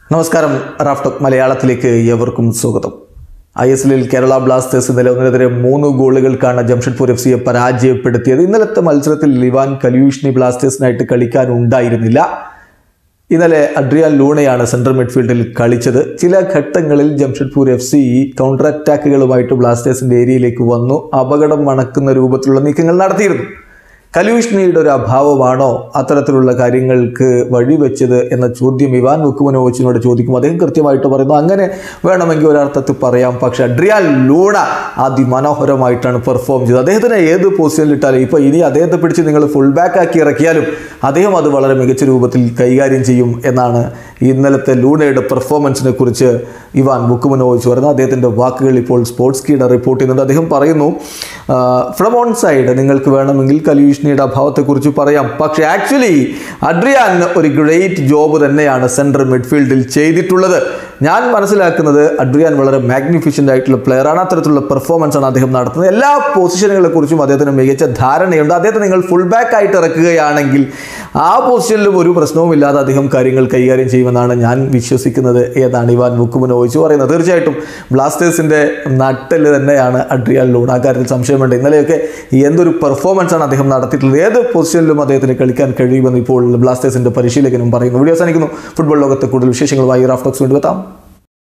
നമസ്കാരം റാഫ്റ്റോക്ക് മലയാളത്തിലേക്ക് ഏവർക്കും സ്വാഗതം ഐ എസ് എല്ലിൽ കേരള ബ്ലാസ്റ്റേഴ്സ് ഇന്നലെ ഒന്നിനെതിരെ മൂന്ന് ഗോളുകൾക്കാണ് ജംഷഡ്പൂർ എഫ് സിയെ പരാജയപ്പെടുത്തിയത് ഇന്നലത്തെ മത്സരത്തിൽ ലിവാൻ കല്യൂഷ്ണി ബ്ലാസ്റ്റേഴ്സിനായിട്ട് കളിക്കാൻ ഉണ്ടായിരുന്നില്ല ഇന്നലെ അഡ്രിയാൻ ലൂണയാണ് സെൻട്രൽ മിഡ്ഫീൽഡിൽ കളിച്ചത് ചില ഘട്ടങ്ങളിൽ ജംഷഡ്പൂർ എഫ് സി കൗണ്ടർ അറ്റാക്കുകളുമായിട്ട് ബ്ലാസ്റ്റേഴ്സിന്റെ ഏരിയയിലേക്ക് വന്നു അപകടം മണക്കുന്ന രൂപത്തിലുള്ള നീക്കങ്ങൾ നടത്തിയിരുന്നു കലൂഷ്ണിയുടെ ഒരു അഭാവമാണോ അത്തരത്തിലുള്ള കാര്യങ്ങൾക്ക് വഴിവെച്ചത് എന്ന ചോദ്യം ഇവാൻ വുക്കുമനോവിച്ചിനോട് ചോദിക്കും അദ്ദേഹം കൃത്യമായിട്ട് പറയുന്നു അങ്ങനെ വേണമെങ്കിൽ ഒരർത്ഥത്തിൽ പറയാം പക്ഷെ അഡ്രിയാൽ ലൂണ അതിമനോഹരമായിട്ടാണ് പെർഫോം ചെയ്തത് അദ്ദേഹത്തിന് ഏത് പൊസിഷനിൽ ഇട്ടാലും ഇപ്പോൾ ഇനി അദ്ദേഹത്തെ പിടിച്ച് നിങ്ങൾ ഫുൾ ബാക്ക് ആക്കി ഇറക്കിയാലും അദ്ദേഹം അത് വളരെ മികച്ച രൂപത്തിൽ കൈകാര്യം ചെയ്യും എന്നാണ് ഇന്നലത്തെ ലൂണയുടെ പെർഫോമൻസിനെ കുറിച്ച് ഇവാൻ ബുക്കുമനോവിച്ച് പറയുന്നത് അദ്ദേഹത്തിൻ്റെ വാക്കുകൾ ഇപ്പോൾ സ്പോർട്സ് കീയുടെ റിപ്പോർട്ട് ചെയ്യുന്നുണ്ട് അദ്ദേഹം പറയുന്നു ഫ്രം ഓൺ സൈഡ് നിങ്ങൾക്ക് വേണമെങ്കിൽ കലീഷ്ണിയുടെ അഭാവത്തെക്കുറിച്ച് പറയാം പക്ഷേ ആക്ച്വലി അഡ്രിയാൻ ഒരു ഗ്രേറ്റ് ജോബ് തന്നെയാണ് സെൻട്രൽ മിഡ്ഫീൽഡിൽ ചെയ്തിട്ടുള്ളത് ഞാൻ മനസ്സിലാക്കുന്നത് അഡ്രിയാൻ വളരെ മാഗ്നിഫിഷ്യൻ്റ് ആയിട്ടുള്ള പ്ലെയറാണ് അത്തരത്തിലുള്ള പെർഫോമൻസ് ആണ് അദ്ദേഹം നടത്തുന്നത് എല്ലാ പൊസിഷനുകളെ കുറിച്ചും അദ്ദേഹത്തിന് മികച്ച ധാരണയുണ്ട് അദ്ദേഹത്തെ നിങ്ങൾ ഫുൾ ബാക്ക് ആയിട്ട് ഇറക്കുകയാണെങ്കിൽ ആ പൊസിഷനിലും ഒരു പ്രശ്നവുമില്ലാതെ അദ്ദേഹം കാര്യങ്ങൾ കൈകാര്യം ചെയ്യുമെന്നാണ് ഞാൻ വിശ്വസിക്കുന്നത് ഏതാണ് ഇവാൻ മുക്കുമുനോവിച്ച് പറയുന്നത് തീർച്ചയായിട്ടും ബ്ലാസ്റ്റേഴ്സിൻ്റെ നട്ടിൽ തന്നെയാണ് അഡ്രിയാൻ ലൂൺ ആ കാര്യത്തിൽ സംശയമുണ്ട് ഇന്നലെയൊക്കെ എന്തൊരു പെർഫോമൻസ് ആണ് അദ്ദേഹം നടത്തിയിട്ടുള്ളത് ഏത് പൊസിഷനിലും അദ്ദേഹത്തിന് കളിക്കാൻ കഴിയുമെന്ന് ഇപ്പോൾ ബ്ലാസ്റ്റേഴ്സിൻ്റെ പരിശീലകനും പറയുന്നു വീഡിയോ അവസാനിക്കുന്നു ഫുട്ബോൾ ലോകത്തെ കൂടുതൽ വിശേഷങ്ങളുമായി റാഫ്റ്റോക്സ് വേണ്ടി എത്താം